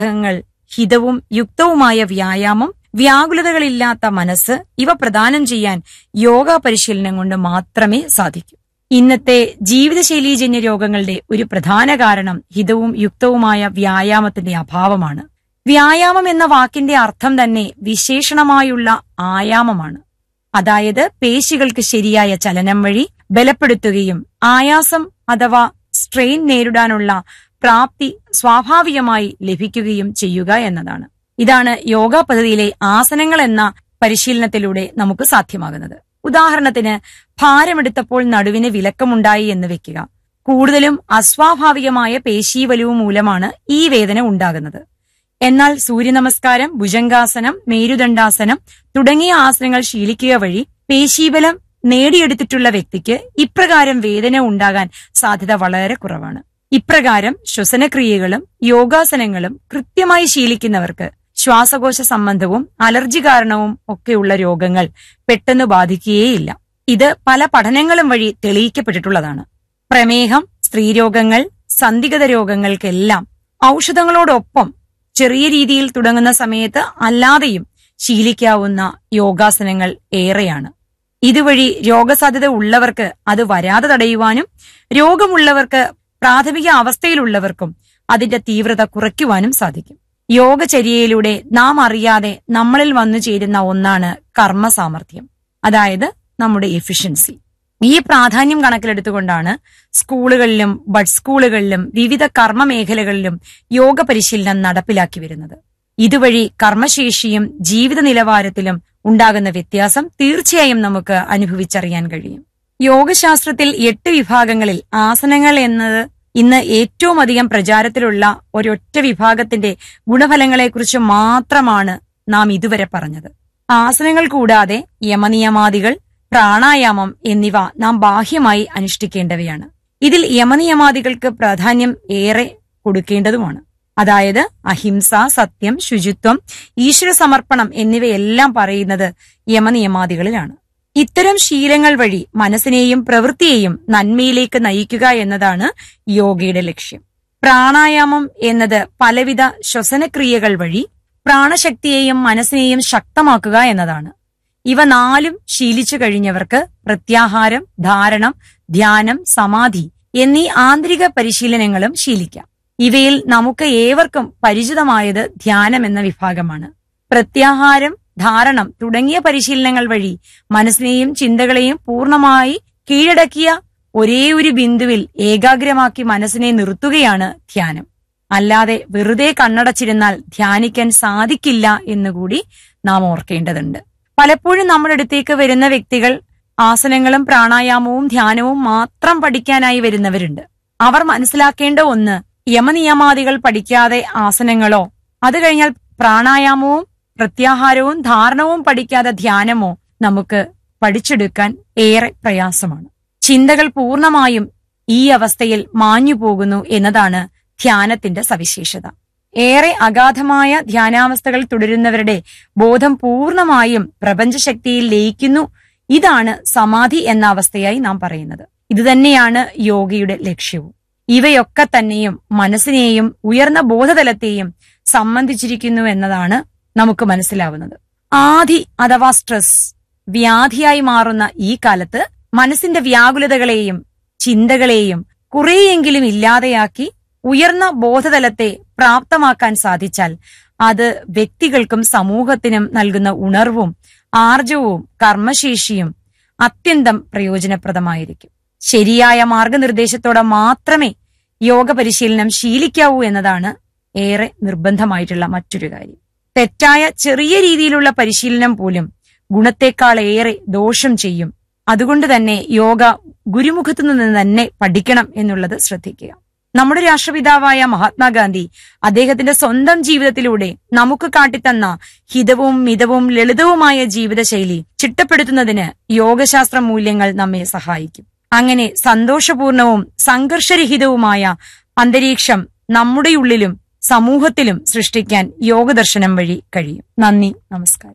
ങ്ങൾ ഹിതവും യുക്തവുമായ വ്യായാമം വ്യാകുലതകളില്ലാത്ത മനസ്സ് ഇവ പ്രദാനം ചെയ്യാൻ യോഗ പരിശീലനം കൊണ്ട് മാത്രമേ സാധിക്കൂ ഇന്നത്തെ ജീവിതശൈലീജന്യ രോഗങ്ങളുടെ ഒരു പ്രധാന കാരണം ഹിതവും യുക്തവുമായ വ്യായാമത്തിന്റെ അഭാവമാണ് വ്യായാമം എന്ന വാക്കിന്റെ അർത്ഥം തന്നെ വിശേഷണമായുള്ള ആയാമമാണ് അതായത് പേശികൾക്ക് ശരിയായ ചലനം വഴി ബലപ്പെടുത്തുകയും ആയാസം അഥവാ സ്ട്രെയിൻ നേരിടാനുള്ള പ്രാപ്തി സ്വാഭാവികമായി ലഭിക്കുകയും ചെയ്യുക എന്നതാണ് ഇതാണ് യോഗ പദ്ധതിയിലെ ആസനങ്ങൾ എന്ന പരിശീലനത്തിലൂടെ നമുക്ക് സാധ്യമാകുന്നത് ഉദാഹരണത്തിന് ഭാരമെടുത്തപ്പോൾ നടുവിന് വിലക്കമുണ്ടായി എന്ന് വെക്കുക കൂടുതലും അസ്വാഭാവികമായ പേശീവലിവ് മൂലമാണ് ഈ വേദന ഉണ്ടാകുന്നത് എന്നാൽ സൂര്യനമസ്കാരം ഭുജംഗാസനം മേരുദണ്ഡാസനം തുടങ്ങിയ ആസനങ്ങൾ ശീലിക്കുക വഴി പേശീബലം നേടിയെടുത്തിട്ടുള്ള വ്യക്തിക്ക് ഇപ്രകാരം വേദന ഉണ്ടാകാൻ സാധ്യത വളരെ കുറവാണ് ഇപ്രകാരം ശ്വസനക്രിയകളും യോഗാസനങ്ങളും കൃത്യമായി ശീലിക്കുന്നവർക്ക് ശ്വാസകോശ സംബന്ധവും അലർജി കാരണവും ഒക്കെയുള്ള രോഗങ്ങൾ പെട്ടെന്ന് ബാധിക്കുകയേയില്ല ഇത് പല പഠനങ്ങളും വഴി തെളിയിക്കപ്പെട്ടിട്ടുള്ളതാണ് പ്രമേഹം സ്ത്രീരോഗങ്ങൾ സന്ധിഗത രോഗങ്ങൾക്കെല്ലാം ഔഷധങ്ങളോടൊപ്പം ചെറിയ രീതിയിൽ തുടങ്ങുന്ന സമയത്ത് അല്ലാതെയും ശീലിക്കാവുന്ന യോഗാസനങ്ങൾ ഏറെയാണ് ഇതുവഴി രോഗസാധ്യത ഉള്ളവർക്ക് അത് വരാതെ തടയുവാനും രോഗമുള്ളവർക്ക് പ്രാഥമിക അവസ്ഥയിലുള്ളവർക്കും അതിന്റെ തീവ്രത കുറയ്ക്കുവാനും സാധിക്കും യോഗചര്യയിലൂടെ നാം അറിയാതെ നമ്മളിൽ വന്നു ചേരുന്ന ഒന്നാണ് കർമ്മ സാമർഥ്യം അതായത് നമ്മുടെ എഫിഷ്യൻസി ഈ പ്രാധാന്യം കണക്കിലെടുത്തുകൊണ്ടാണ് സ്കൂളുകളിലും ബഡ് സ്കൂളുകളിലും വിവിധ കർമ്മ മേഖലകളിലും യോഗ പരിശീലനം നടപ്പിലാക്കി വരുന്നത് ഇതുവഴി കർമ്മശേഷിയും ജീവിത നിലവാരത്തിലും ഉണ്ടാകുന്ന വ്യത്യാസം തീർച്ചയായും നമുക്ക് അനുഭവിച്ചറിയാൻ കഴിയും യോഗശാസ്ത്രത്തിൽ എട്ട് വിഭാഗങ്ങളിൽ ആസനങ്ങൾ എന്നത് ഇന്ന് ഏറ്റവും അധികം പ്രചാരത്തിലുള്ള ഒരൊറ്റ വിഭാഗത്തിന്റെ ഗുണഫലങ്ങളെക്കുറിച്ച് മാത്രമാണ് നാം ഇതുവരെ പറഞ്ഞത് ആസനങ്ങൾ കൂടാതെ യമനിയമാദികൾ പ്രാണായാമം എന്നിവ നാം ബാഹ്യമായി അനുഷ്ഠിക്കേണ്ടവയാണ് ഇതിൽ യമനിയമാദികൾക്ക് പ്രാധാന്യം ഏറെ കൊടുക്കേണ്ടതുമാണ് അതായത് അഹിംസ സത്യം ശുചിത്വം ഈശ്വര സമർപ്പണം എന്നിവയെല്ലാം പറയുന്നത് യമനിയമാദികളിലാണ് ഇത്തരം ശീലങ്ങൾ വഴി മനസ്സിനെയും പ്രവൃത്തിയെയും നന്മയിലേക്ക് നയിക്കുക എന്നതാണ് യോഗയുടെ ലക്ഷ്യം പ്രാണായാമം എന്നത് പലവിധ ശ്വസനക്രിയകൾ വഴി പ്രാണശക്തിയെയും മനസ്സിനെയും ശക്തമാക്കുക എന്നതാണ് ഇവ നാലും ശീലിച്ചു കഴിഞ്ഞവർക്ക് പ്രത്യാഹാരം ധാരണം ധ്യാനം സമാധി എന്നീ ആന്തരിക പരിശീലനങ്ങളും ശീലിക്കാം ഇവയിൽ നമുക്ക് ഏവർക്കും പരിചിതമായത് ധ്യാനം എന്ന വിഭാഗമാണ് പ്രത്യാഹാരം ധാരണം തുടങ്ങിയ പരിശീലനങ്ങൾ വഴി മനസ്സിനെയും ചിന്തകളെയും പൂർണ്ണമായി കീഴടക്കിയ ഒരേ ഒരു ബിന്ദുവിൽ ഏകാഗ്രമാക്കി മനസ്സിനെ നിർത്തുകയാണ് ധ്യാനം അല്ലാതെ വെറുതെ കണ്ണടച്ചിരുന്നാൽ ധ്യാനിക്കാൻ സാധിക്കില്ല എന്നുകൂടി നാം ഓർക്കേണ്ടതുണ്ട് പലപ്പോഴും നമ്മുടെ അടുത്തേക്ക് വരുന്ന വ്യക്തികൾ ആസനങ്ങളും പ്രാണായാമവും ധ്യാനവും മാത്രം പഠിക്കാനായി വരുന്നവരുണ്ട് അവർ മനസ്സിലാക്കേണ്ട ഒന്ന് യമനിയമാദികൾ പഠിക്കാതെ ആസനങ്ങളോ അത് കഴിഞ്ഞാൽ പ്രാണായാമവും പ്രത്യാഹാരവും ധാരണവും പഠിക്കാതെ ധ്യാനമോ നമുക്ക് പഠിച്ചെടുക്കാൻ ഏറെ പ്രയാസമാണ് ചിന്തകൾ പൂർണ്ണമായും ഈ അവസ്ഥയിൽ മാഞ്ഞു പോകുന്നു എന്നതാണ് ധ്യാനത്തിന്റെ സവിശേഷത ഏറെ അഗാധമായ ധ്യാനാവസ്ഥകൾ തുടരുന്നവരുടെ ബോധം പൂർണ്ണമായും പ്രപഞ്ചശക്തിയിൽ ലയിക്കുന്നു ഇതാണ് സമാധി എന്ന അവസ്ഥയായി നാം പറയുന്നത് ഇതുതന്നെയാണ് യോഗയുടെ ലക്ഷ്യവും ഇവയൊക്കെ തന്നെയും മനസ്സിനെയും ഉയർന്ന ബോധതലത്തെയും സംബന്ധിച്ചിരിക്കുന്നു എന്നതാണ് നമുക്ക് മനസ്സിലാവുന്നത് ആധി അഥവാ സ്ട്രെസ് വ്യാധിയായി മാറുന്ന ഈ കാലത്ത് മനസ്സിന്റെ വ്യാകുലതകളെയും ചിന്തകളെയും കുറെയെങ്കിലും ഇല്ലാതെയാക്കി ഉയർന്ന ബോധതലത്തെ പ്രാപ്തമാക്കാൻ സാധിച്ചാൽ അത് വ്യക്തികൾക്കും സമൂഹത്തിനും നൽകുന്ന ഉണർവും ആർജവും കർമ്മശേഷിയും അത്യന്തം പ്രയോജനപ്രദമായിരിക്കും ശരിയായ മാർഗനിർദ്ദേശത്തോടെ മാത്രമേ യോഗ പരിശീലനം ശീലിക്കാവൂ എന്നതാണ് ഏറെ നിർബന്ധമായിട്ടുള്ള മറ്റൊരു കാര്യം തെറ്റായ ചെറിയ രീതിയിലുള്ള പരിശീലനം പോലും ഗുണത്തെക്കാൾ ഏറെ ദോഷം ചെയ്യും അതുകൊണ്ട് തന്നെ യോഗ ഗുരുമുഖത്തു നിന്ന് തന്നെ പഠിക്കണം എന്നുള്ളത് ശ്രദ്ധിക്കുക നമ്മുടെ രാഷ്ട്രപിതാവായ മഹാത്മാഗാന്ധി അദ്ദേഹത്തിന്റെ സ്വന്തം ജീവിതത്തിലൂടെ നമുക്ക് കാട്ടിത്തന്ന ഹിതവും മിതവും ലളിതവുമായ ജീവിതശൈലി ചിട്ടപ്പെടുത്തുന്നതിന് യോഗശാസ്ത്ര മൂല്യങ്ങൾ നമ്മെ സഹായിക്കും അങ്ങനെ സന്തോഷപൂർണവും സംഘർഷരഹിതവുമായ അന്തരീക്ഷം നമ്മുടെ ഉള്ളിലും സമൂഹത്തിലും സൃഷ്ടിക്കാൻ യോഗദർശനം വഴി കഴിയും നന്ദി നമസ്കാരം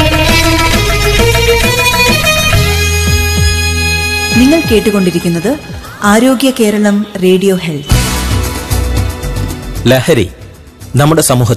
നിങ്ങൾ കേട്ടുകൊണ്ടിരിക്കുന്നത് ആരോഗ്യ കേരളം റേഡിയോ ഹെൽത്ത് ലഹരി നമ്മുടെ സമൂഹത്തിൽ